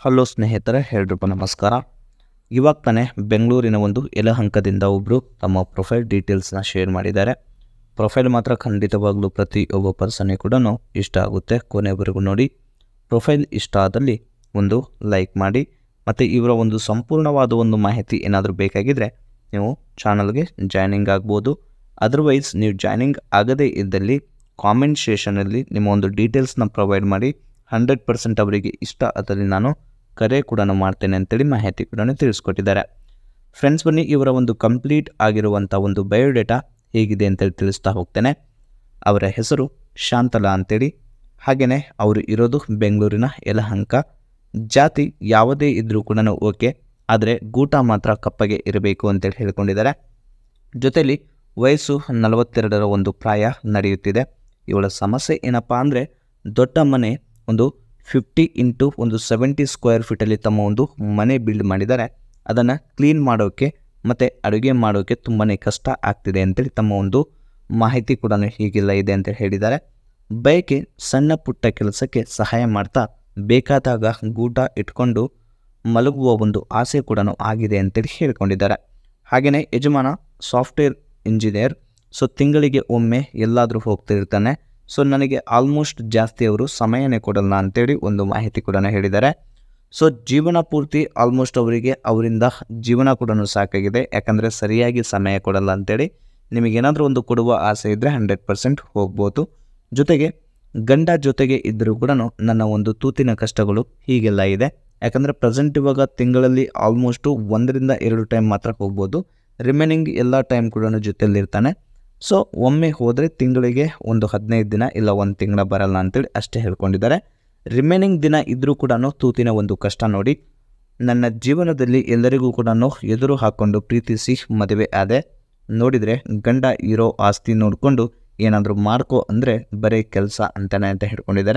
hello ಸ್ನೇಹಿತರೆ ಎಲ್ರಿಗೂ ನಮಸ್ಕಾರ ಇವಾಗ ತಾನೇ ಬೆಂಗಳೂರಿನ ಒಂದು ಯಲಹಂಕದಿಂದ ಒಬ್ಬರು ತಮ್ಮ ಪ್ರೊಫೈಲ್ ಡೀಟೇಲ್ಸ್ನ ಶೇರ್ ಮಾಡಿದ್ದಾರೆ ಪ್ರೊಫೈಲ್ ಮಾತ್ರ ಖಂಡಿತವಾಗ್ಲೂ ಪ್ರತಿಯೊಬ್ಬ ಪರ್ಸನ್ಗೆ ಕೂಡ ಇಷ್ಟ ಆಗುತ್ತೆ ಕೊನೆವರೆಗೂ ನೋಡಿ ಪ್ರೊಫೈಲ್ ಇಷ್ಟ ಆದಲ್ಲಿ ಒಂದು ಲೈಕ್ ಮಾಡಿ ಮತ್ತು ಇವರ ಒಂದು ಸಂಪೂರ್ಣವಾದ ಒಂದು ಮಾಹಿತಿ ಏನಾದರೂ ಬೇಕಾಗಿದ್ದರೆ ನೀವು ಚಾನಲ್ಗೆ ಜಾಯ್ನಿಂಗ್ ಆಗ್ಬೋದು ಅದರ್ವೈಸ್ ನೀವು ಜಾಯ್ನಿಂಗ್ ಆಗದೇ ಇದ್ದಲ್ಲಿ ಕಾಮೆಂಟ್ ಸೆಷನಲ್ಲಿ ನಿಮ್ಮ ಒಂದು ಡೀಟೇಲ್ಸ್ನ ಪ್ರೊವೈಡ್ ಮಾಡಿ ಹಂಡ್ರೆಡ್ ಪರ್ಸೆಂಟ್ ಅವರಿಗೆ ಇಷ್ಟ ಅದರಲ್ಲಿ ನಾನು ಕರೆ ಕೂಡ ಮಾಡ್ತೇನೆ ಅಂತೇಳಿ ಮಾಹಿತಿ ಕೂಡ ತಿಳಿಸ್ಕೊಟ್ಟಿದ್ದಾರೆ ಫ್ರೆಂಡ್ಸ್ ಬನ್ನಿ ಇವರ ಒಂದು ಕಂಪ್ಲೀಟ್ ಆಗಿರುವಂಥ ಒಂದು ಬಯೋಡೇಟಾ ಹೇಗಿದೆ ಅಂತೇಳಿ ತಿಳಿಸ್ತಾ ಹೋಗ್ತೇನೆ ಅವರ ಹೆಸರು ಶಾಂತಲಾ ಅಂತೇಳಿ ಹಾಗೆಯೇ ಅವರು ಇರೋದು ಬೆಂಗಳೂರಿನ ಯಲಹಂಕ ಜಾತಿ ಯಾವುದೇ ಇದ್ದರೂ ಕೂಡ ಓಕೆ ಆದರೆ ಗೂಟ ಮಾತ್ರ ಕಪ್ಪಗೆ ಇರಬೇಕು ಅಂತೇಳಿ ಹೇಳ್ಕೊಂಡಿದ್ದಾರೆ ಜೊತೆಯಲ್ಲಿ ವಯಸ್ಸು ನಲವತ್ತೆರಡರ ಒಂದು ಪ್ರಾಯ ನಡೆಯುತ್ತಿದೆ ಇವಳ ಸಮಸ್ಯೆ ಏನಪ್ಪ ಅಂದರೆ ದೊಡ್ಡ ಮನೆ ಒಂದು ಫಿಫ್ಟಿ ಇಂಟು ಒಂದು ಸೆವೆಂಟಿ ಸ್ಕ್ವೇರ್ ಫೀಟಲ್ಲಿ ತಮ್ಮ ಒಂದು ಮನೆ ಬಿಲ್ಡ್ ಮಾಡಿದ್ದಾರೆ ಅದನ್ನು ಕ್ಲೀನ್ ಮಾಡೋಕ್ಕೆ ಮತ್ತು ಅಡುಗೆ ಮಾಡೋಕ್ಕೆ ತುಂಬಾ ಕಷ್ಟ ಆಗ್ತಿದೆ ಅಂತೇಳಿ ತಮ್ಮ ಒಂದು ಮಾಹಿತಿ ಕೂಡ ಹೀಗೆಲ್ಲ ಇದೆ ಅಂತ ಹೇಳಿದ್ದಾರೆ ಬಯಕೆ ಸಣ್ಣ ಪುಟ್ಟ ಕೆಲಸಕ್ಕೆ ಸಹಾಯ ಮಾಡ್ತಾ ಬೇಕಾದಾಗ ಗೂಟ ಇಟ್ಕೊಂಡು ಮಲಗುವ ಒಂದು ಆಸೆ ಕೂಡ ಆಗಿದೆ ಅಂತೇಳಿ ಹೇಳ್ಕೊಂಡಿದ್ದಾರೆ ಹಾಗೆಯೇ ಯಜಮಾನ ಸಾಫ್ಟ್ವೇರ್ ಇಂಜಿನಿಯರ್ ಸೊ ತಿಂಗಳಿಗೆ ಒಮ್ಮೆ ಎಲ್ಲಾದರೂ ಹೋಗ್ತಿರ್ತಾನೆ ಸೊ ನನಗೆ ಆಲ್ಮೋಸ್ಟ್ ಜಾಸ್ತಿ ಅವರು ಸಮಯನೇ ಕೊಡಲ್ಲ ಅಂತೇಳಿ ಒಂದು ಮಾಹಿತಿ ಕೂಡ ಹೇಳಿದ್ದಾರೆ ಸೊ ಜೀವನ ಪೂರ್ತಿ ಆಲ್ಮೋಸ್ಟ್ ಅವರಿಗೆ ಅವರಿಂದ ಜೀವನ ಕೂಡ ಸಾಕಾಗಿದೆ ಯಾಕಂದರೆ ಸರಿಯಾಗಿ ಸಮಯ ಕೊಡಲ್ಲ ಅಂತೇಳಿ ನಿಮಗೇನಾದರೂ ಒಂದು ಕೊಡುವ ಆಸೆ ಇದ್ದರೆ ಹಂಡ್ರೆಡ್ ಪರ್ಸೆಂಟ್ ಹೋಗ್ಬೋದು ಜೊತೆಗೆ ಗಂಡ ಜೊತೆಗೆ ಇದ್ದರೂ ಕೂಡ ನನ್ನ ಒಂದು ತೂತಿನ ಕಷ್ಟಗಳು ಹೀಗೆಲ್ಲ ಇದೆ ಯಾಕಂದರೆ ಪ್ರೆಸೆಂಟ್ ಇವಾಗ ತಿಂಗಳಲ್ಲಿ ಆಲ್ಮೋಸ್ಟು ಒಂದರಿಂದ ಎರಡು ಟೈಮ್ ಮಾತ್ರ ಹೋಗ್ಬೋದು ರಿಮೈನಿಂಗ್ ಎಲ್ಲ ಟೈಮ್ ಕೂಡ ಜೊತೆಯಲ್ಲಿರ್ತಾನೆ ಸೊ ಒಮ್ಮೆ ಹೋದರೆ ತಿಂಗಳಿಗೆ ಒಂದು ಹದಿನೈದು ದಿನ ಇಲ್ಲ ಒಂದು ತಿಂಗಳ ಬರಲ್ಲ ಅಂತೇಳಿ ಅಷ್ಟೇ ಹೇಳ್ಕೊಂಡಿದ್ದಾರೆ ರಿಮೈನಿಂಗ್ ದಿನ ಇದ್ದರೂ ಕೂಡ ತೂತಿನ ಒಂದು ಕಷ್ಟ ನೋಡಿ ನನ್ನ ಜೀವನದಲ್ಲಿ ಎಲ್ಲರಿಗೂ ಕೂಡ ಎದುರು ಹಾಕ್ಕೊಂಡು ಪ್ರೀತಿಸಿ ಮದುವೆ ಆದೆ ನೋಡಿದರೆ ಗಂಡ ಇರೋ ಆಸ್ತಿ ನೋಡಿಕೊಂಡು ಏನಾದರೂ ಮಾಡ್ಕೋ ಅಂದರೆ ಬರೀ ಕೆಲಸ ಅಂತಾನೆ ಅಂತ ಹೇಳ್ಕೊಂಡಿದ್ದಾರೆ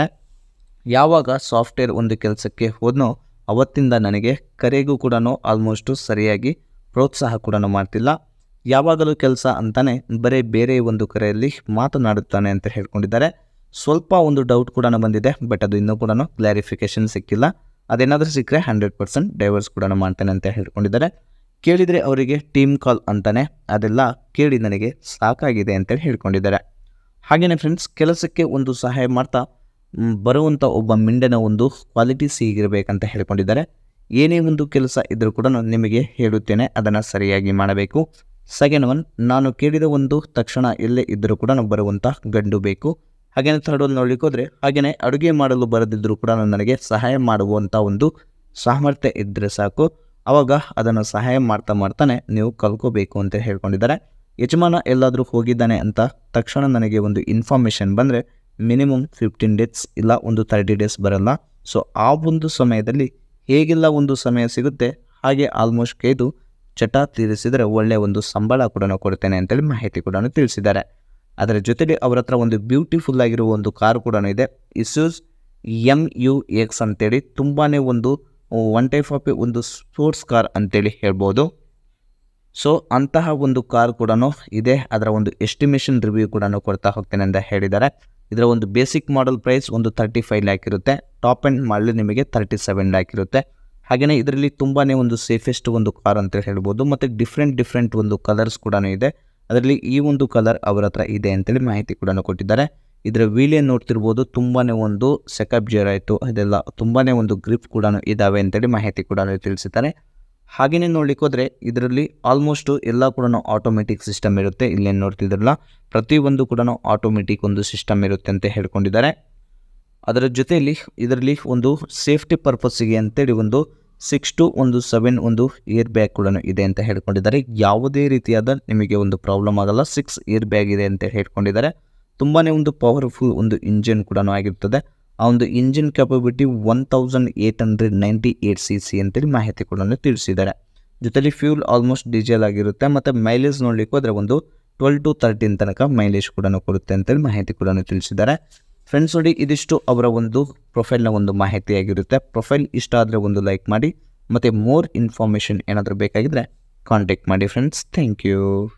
ಯಾವಾಗ ಸಾಫ್ಟ್ವೇರ್ ಒಂದು ಕೆಲಸಕ್ಕೆ ಹೋದ್ನೋ ಅವತ್ತಿಂದ ನನಗೆ ಕರೆಗೂ ಕೂಡ ಆಲ್ಮೋಸ್ಟು ಸರಿಯಾಗಿ ಪ್ರೋತ್ಸಾಹ ಕೂಡ ಮಾಡ್ತಿಲ್ಲ ಯಾವಾಗಲೂ ಕೆಲಸ ಅಂತಾನೆ ಬರೀ ಬೇರೆ ಒಂದು ಕರೆಯಲ್ಲಿ ಮಾತನಾಡುತ್ತಾನೆ ಅಂತ ಹೇಳ್ಕೊಂಡಿದ್ದಾರೆ ಸ್ವಲ್ಪ ಒಂದು ಡೌಟ್ ಕೂಡ ಬಂದಿದೆ ಬಟ್ ಅದು ಇನ್ನೂ ಕೂಡ ಕ್ಲಾರಿಫಿಕೇಶನ್ ಸಿಕ್ಕಿಲ್ಲ ಅದೇನಾದರೂ ಸಿಕ್ಕರೆ ಹಂಡ್ರೆಡ್ ಪರ್ಸೆಂಟ್ ಡೈವರ್ಸ್ ಕೂಡ ಮಾಡ್ತಾನೆ ಅಂತ ಹೇಳ್ಕೊಂಡಿದ್ದಾರೆ ಕೇಳಿದರೆ ಅವರಿಗೆ ಟೀಮ್ ಕಾಲ್ ಅಂತಾನೆ ಅದೆಲ್ಲ ಕೇಳಿ ನನಗೆ ಸಾಕಾಗಿದೆ ಅಂತೇಳಿ ಹೇಳ್ಕೊಂಡಿದ್ದಾರೆ ಹಾಗೆಯೇ ಫ್ರೆಂಡ್ಸ್ ಕೆಲಸಕ್ಕೆ ಒಂದು ಸಹಾಯ ಮಾಡ್ತಾ ಮ್, ಬರುವಂಥ ಒಬ್ಬ ಮಿಂಡನ ಒಂದು ಕ್ವಾಲಿಟೀಸ್ ಹೀಗಿರಬೇಕಂತ ಹೇಳ್ಕೊಂಡಿದ್ದಾರೆ ಏನೇ ಒಂದು ಕೆಲಸ ಇದ್ದರೂ ಕೂಡ ನಾನು ನಿಮಗೆ ಹೇಳುತ್ತೇನೆ ಅದನ್ನು ಸರಿಯಾಗಿ ಮಾಡಬೇಕು ಸೆಕೆಂಡ್ ಒನ್ ನಾನು ಕೇಳಿದ ಒಂದು ತಕ್ಷಣ ಎಲ್ಲೇ ಇದ್ದರೂ ಕೂಡ ಬರುವಂಥ ಗಂಡು ಬೇಕು ಹಾಗೆಯೇ ಥರ್ಡ್ ಒಂದು ನೋಡ್ಲಿಕ್ಕೆ ಹೋದರೆ ಹಾಗೆಯೇ ಅಡುಗೆ ಮಾಡಲು ಬರದಿದ್ದರೂ ಕೂಡ ನನಗೆ ಸಹಾಯ ಮಾಡುವಂಥ ಒಂದು ಸಾಮರ್ಥ್ಯ ಇದ್ದರೆ ಸಾಕು ಆವಾಗ ಅದನ್ನು ಸಹಾಯ ಮಾಡ್ತಾ ಮಾಡ್ತಾನೆ ನೀವು ಕಲ್ಕೋಬೇಕು ಅಂತ ಹೇಳ್ಕೊಂಡಿದ್ದಾರೆ ಯಜಮಾನ ಎಲ್ಲಾದರೂ ಹೋಗಿದ್ದಾನೆ ಅಂತ ತಕ್ಷಣ ನನಗೆ ಒಂದು ಇನ್ಫಾರ್ಮೇಷನ್ ಬಂದರೆ ಮಿನಿಮಮ್ ಫಿಫ್ಟೀನ್ ಡೇಸ್ ಇಲ್ಲ ಒಂದು ತರ್ಟಿ ಡೇಸ್ ಬರಲ್ಲ ಸೊ ಆ ಒಂದು ಸಮಯದಲ್ಲಿ ಹೇಗೆಲ್ಲ ಒಂದು ಸಮಯ ಸಿಗುತ್ತೆ ಹಾಗೆ ಆಲ್ಮೋಸ್ಟ್ ಕೈದು ಚಟ ತೀರಿಸಿದರೆ ಒಳ್ಳೆಯ ಒಂದು ಸಂಬಳ ಕೂಡ ಕೊಡ್ತೇನೆ ಅಂತೇಳಿ ಮಾಹಿತಿ ಕೂಡ ತಿಳಿಸಿದ್ದಾರೆ ಅದರ ಜೊತೆಗೆ ಅವರ ಹತ್ರ ಒಂದು ಬ್ಯೂಟಿಫುಲ್ ಆಗಿರುವ ಒಂದು ಕಾರು ಕೂಡ ಇದೆ ಇಸ್ಯೂಸ್ ಎಮ್ ಯು ಎಕ್ಸ್ ಅಂತೇಳಿ ತುಂಬಾ ಒಂದು ಒನ್ ಟೈಪ್ ಆಫ್ ಒಂದು ಸ್ಪೋರ್ಟ್ಸ್ ಕಾರ್ ಅಂತೇಳಿ ಹೇಳ್ಬೋದು ಸೊ ಅಂತಹ ಒಂದು ಕಾರ್ ಕೂಡ ಇದೆ ಅದರ ಒಂದು ಎಸ್ಟಿಮೇಷನ್ ರಿವ್ಯೂ ಕೂಡ ಕೊಡ್ತಾ ಹೋಗ್ತೇನೆ ಅಂತ ಹೇಳಿದ್ದಾರೆ ಇದರ ಒಂದು ಬೇಸಿಕ್ ಮಾಡೆಲ್ ಪ್ರೈಸ್ ಒಂದು ತರ್ಟಿ ಫೈವ್ ಲ್ಯಾಕ್ ಇರುತ್ತೆ ಟಾಪ್ ಆ್ಯಂಡ್ ಮಾಡಲಿ ನಿಮಗೆ ತರ್ಟಿ ಸೆವೆನ್ ಲ್ಯಾಕ್ ಇರುತ್ತೆ ಹಾಗೆಯೇ ಇದರಲ್ಲಿ ತುಂಬಾ ಒಂದು ಸೇಫೆಸ್ಟ್ ಒಂದು ಕಾರ್ ಅಂತ ಹೇಳ್ಬೋದು ಮತ್ತು ಡಿಫ್ರೆಂಟ್ ಡಿಫ್ರೆಂಟ್ ಒಂದು ಕಲರ್ಸ್ ಕೂಡ ಇದೆ ಅದರಲ್ಲಿ ಈ ಒಂದು ಕಲರ್ ಅವರ ಹತ್ರ ಇದೆ ಅಂತೇಳಿ ಮಾಹಿತಿ ಕೂಡ ಕೊಟ್ಟಿದ್ದಾರೆ ಇದರ ವೀಲಿಯನ್ ನೋಡ್ತಿರ್ಬೋದು ತುಂಬಾ ಒಂದು ಸೆಕಪ್ ಜೇರ್ ಆಯಿತು ಅದೆಲ್ಲ ತುಂಬಾ ಒಂದು ಗ್ರಿಪ್ ಕೂಡ ಇದ್ದಾವೆ ಅಂತೇಳಿ ಮಾಹಿತಿ ಕೂಡ ತಿಳಿಸಿದ್ದಾರೆ ಹಾಗೆಯೇ ನೋಡ್ಲಿಕ್ಕೆ ಹೋದರೆ ಇದರಲ್ಲಿ ಆಲ್ಮೋಸ್ಟು ಎಲ್ಲ ಕೂಡ ಆಟೋಮೆಟಿಕ್ ಸಿಸ್ಟಮ್ ಇರುತ್ತೆ ಇಲ್ಲೇನು ನೋಡ್ತಿದ್ರಲ್ಲ ಪ್ರತಿಯೊಂದು ಕೂಡ ಆಟೋಮೆಟಿಕ್ ಒಂದು ಸಿಸ್ಟಮ್ ಇರುತ್ತೆ ಅಂತ ಹೇಳ್ಕೊಂಡಿದ್ದಾರೆ ಅದರ ಜೊತೆಯಲ್ಲಿ ಇದರಲ್ಲಿ ಒಂದು ಸೇಫ್ಟಿ ಪರ್ಪಸ್ಸಿಗೆ ಅಂತೇಳಿ ಒಂದು ಸಿಕ್ಸ್ ಟು ಒಂದು ಸೆವೆನ್ ಒಂದು ಇಯರ್ ಬ್ಯಾಗ್ ಕೂಡ ಇದೆ ಅಂತ ಹೇಳ್ಕೊಂಡಿದ್ದಾರೆ ಯಾವುದೇ ರೀತಿಯಾದ ನಿಮಗೆ ಒಂದು ಪ್ರಾಬ್ಲಮ್ ಆಗಲ್ಲ ಸಿಕ್ಸ್ ಇಯರ್ ಬ್ಯಾಗ್ ಇದೆ ಅಂತ ಹೇಳ್ಕೊಂಡಿದ್ದಾರೆ ತುಂಬಾ ಒಂದು ಪವರ್ಫುಲ್ ಒಂದು ಇಂಜಿನ್ ಕೂಡ ಆಗಿರ್ತದೆ ಆ ಒಂದು engine capability one thousand eight hundred ninety eight C C ಅಂತೇಳಿ ಮಾಹಿತಿ ಕೂಡ ತಿಳಿಸಿದ್ದಾರೆ ಜೊತೆಲಿ ಫ್ಯೂಲ್ ಆಲ್ಮೋಸ್ಟ್ ಡೀಸೆಲ್ ಆಗಿರುತ್ತೆ ಮತ್ತು ಮೈಲೇಜ್ ನೋಡ್ಲಿಕ್ಕೆ ಹೋದರೆ ಒಂದು ಟ್ವೆಲ್ ಟು ತರ್ಟೀನ್ ತನಕ ಮೈಲೇಜ್ ಕೂಡ ಕೊಡುತ್ತೆ ಅಂತೇಳಿ ಮಾಹಿತಿ ಕೂಡ ತಿಳಿಸಿದ್ದಾರೆ ಫ್ರೆಂಡ್ಸ್ ನೋಡಿ ಇದಿಷ್ಟು ಅವರ ಒಂದು ಪ್ರೊಫೈಲ್ನ ಒಂದು ಮಾಹಿತಿಯಾಗಿರುತ್ತೆ ಪ್ರೊಫೈಲ್ ಇಷ್ಟ ಆದರೆ ಒಂದು ಲೈಕ್ ಮಾಡಿ ಮತ್ತು ಮೋರ್ ಇನ್ಫಾರ್ಮೇಷನ್ ಏನಾದರೂ ಬೇಕಾಗಿದ್ದರೆ ಕಾಂಟ್ಯಾಕ್ಟ್ ಮಾಡಿ ಫ್ರೆಂಡ್ಸ್ ಥ್ಯಾಂಕ್ ಯು